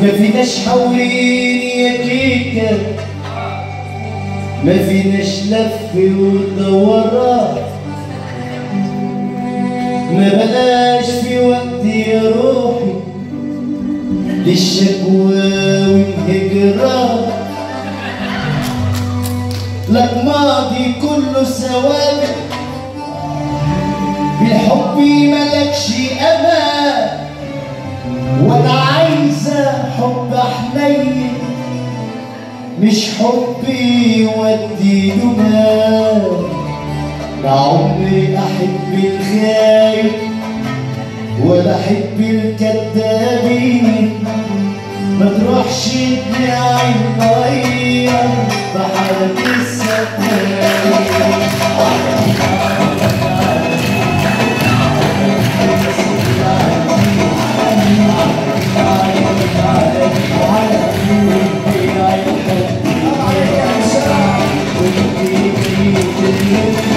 ما فيناش حولين يا كيكة ما فيناش لف ودورات ما بلاش في وقت يا روحي للشكوى والهجرات لك ماضي كله سوابق بالحب ملكش امان وانا عايزه حب حنين مش حبي ودي جمال لعمري احب الخايف ولا احب الكذابين ما تروحش تبيع المية بحالك السكاين Thank you.